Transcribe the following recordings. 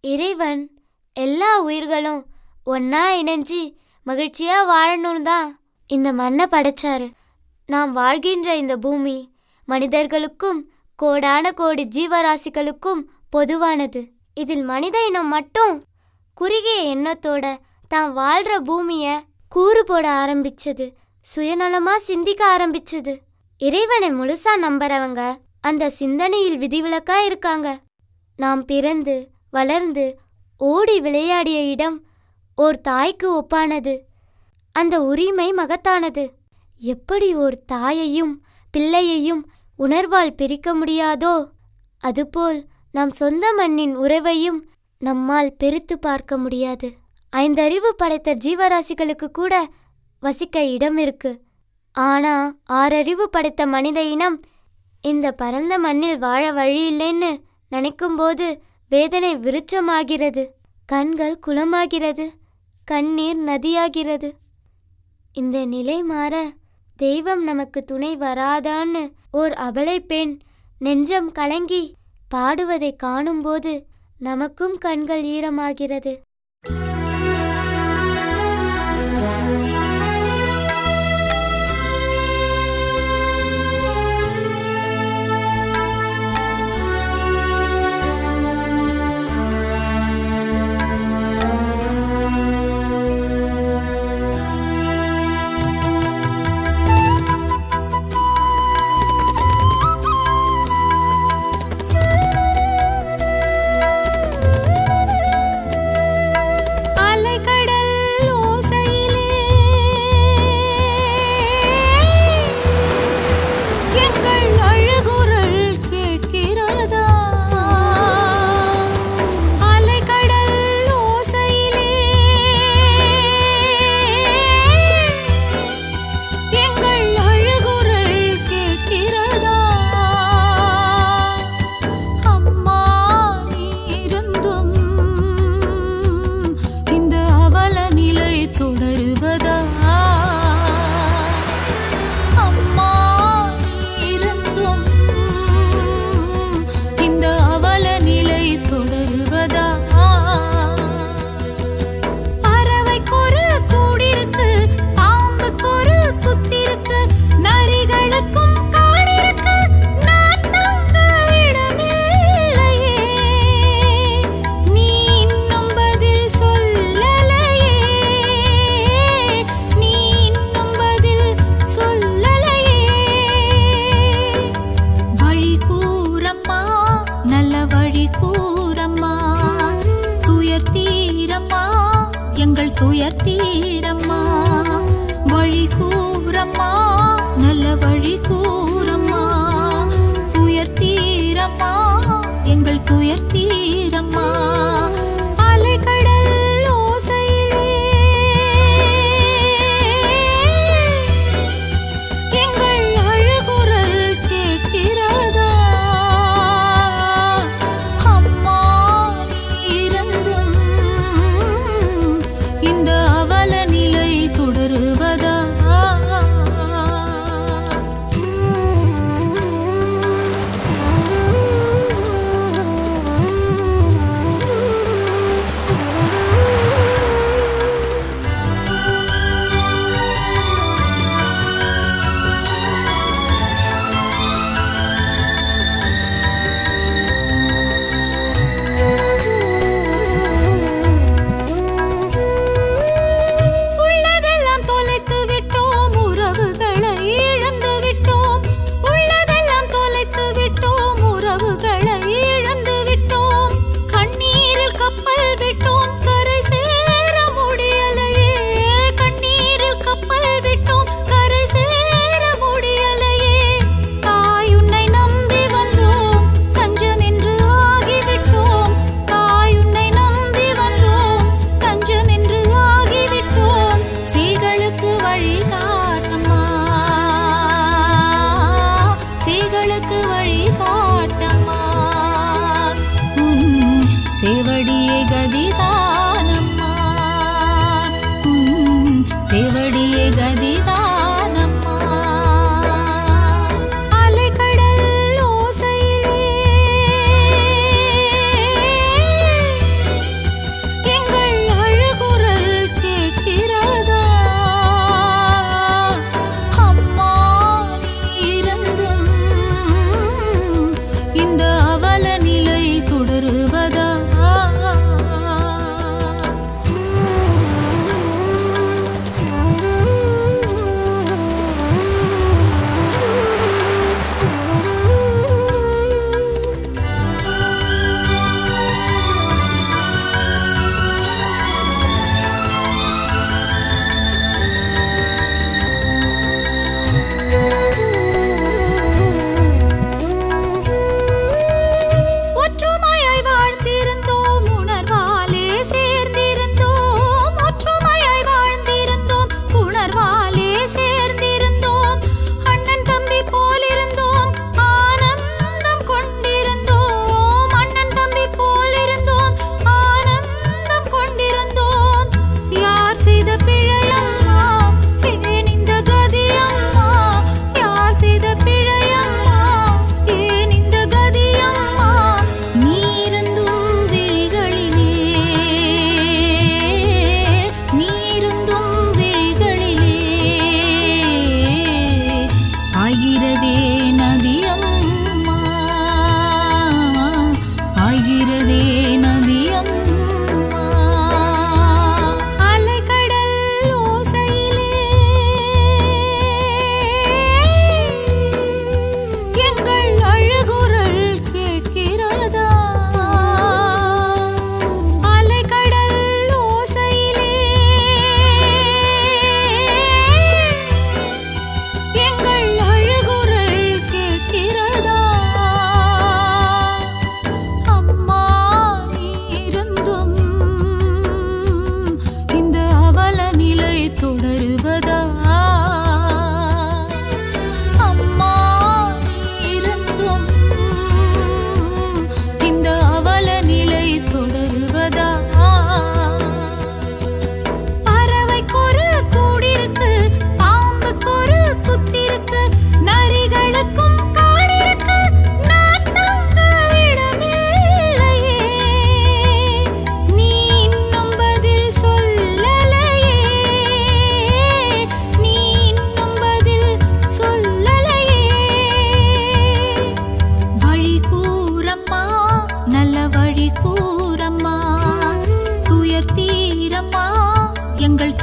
இறைவன் எல்லா உயிர்களும் ஒண்ணா இணைஞ்சு மகிழ்ச்சியா வாழணும் தான் இந்த மண்ணை படைச்சாரு நாம் வாழ்கின்ற இந்த பூமி மனிதர்களுக்கும் கோடான கோடி ஜீவராசிகளுக்கும் பொதுவானது இதில் மனித இனம் மட்டும் குறுகிய எண்ணத்தோட தான் வாழ்ற பூமிய கூறு போட ஆரம்பிச்சது சுயநலமா சிந்திக்க ஆரம்பிச்சது இறைவனை முழுசா நம்புறவங்க அந்த சிந்தனையில் விதிவிலக்கா இருக்காங்க நாம் பிறந்து வளர்ந்து ஓடி விளையாடிய இடம் ஓர் தாய்க்கு ஒப்பானது அந்த உரிமை மகத்தானது எப்படி ஓர் தாயையும் பிள்ளையையும் உணர்வால் பிரிக்க முடியாதோ அதுபோல் நம் சொந்த மண்ணின் உறவையும் நம்மால் பெருத்து பார்க்க முடியாது ஐந்தறிவு படைத்த ஜீவராசிகளுக்கு கூட வசிக்க இடம் இருக்கு ஆனா ஆறறிவு படைத்த மனித இனம் இந்த பரந்த மண்ணில் வாழ வழி இல்லைன்னு நினைக்கும்போது வேதனை விருட்சமாகிறது கண்கள் குளமாகிறது கண்ணீர் நதியாகிறது இந்த நிலை மாற தெய்வம் நமக்கு துணை வராதான்னு ஓர் அபலை பெண் நெஞ்சம் கலங்கி பாடுவதை காணும்போது நமக்கும் கண்கள் ஈரமாகிறது அலைகடல் ஓசையிலே எங்கள் அழுகுரல் கேட்கிறதா அலைகடல் ஓசையிலே எங்கள் அழுகுரல் கேட்கிறதா அம்மா நீ இருந்தும் இந்த அவல நிலை தொடருவதா அம்மா நீ இருந்தும் இந்த அவல நிலை தொடருவதா பறவைக்கு ஒரு கூடிருக்கு பாம்புக்கு ஒரு புத்திருக்கு நரிகளுக்கும் காடிருக்கு நான் தங்க இடமில்லையே நீ இன்னும் பதில் சொல்லலையே நீ இன்னும் பதில் சொல்லலையே வழி கூறம்மா நல்ல வழி கூறம்மா துயர் தீரம்மா எங்கள் துயர் தீரம்மா வழி கூறம்மா நல்ல வழி கூறம்மா துயர் தீரம்மா எங்கள் துயர் தீரம்மா அலைகடல் ஓசையிலே எங்கள் அழுகுரல் கேட்கிறதா அம்மா நீ இருந்தும் இந்த அவல நிலை தொடருவதா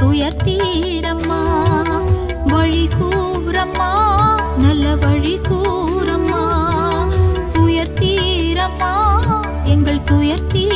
துயர்த்தீரம்மா வழி கூறம்மா நல்ல வழி கூறம்மா துயர்த்தீரம்மா எங்கள் துயர்த்தீரம்மா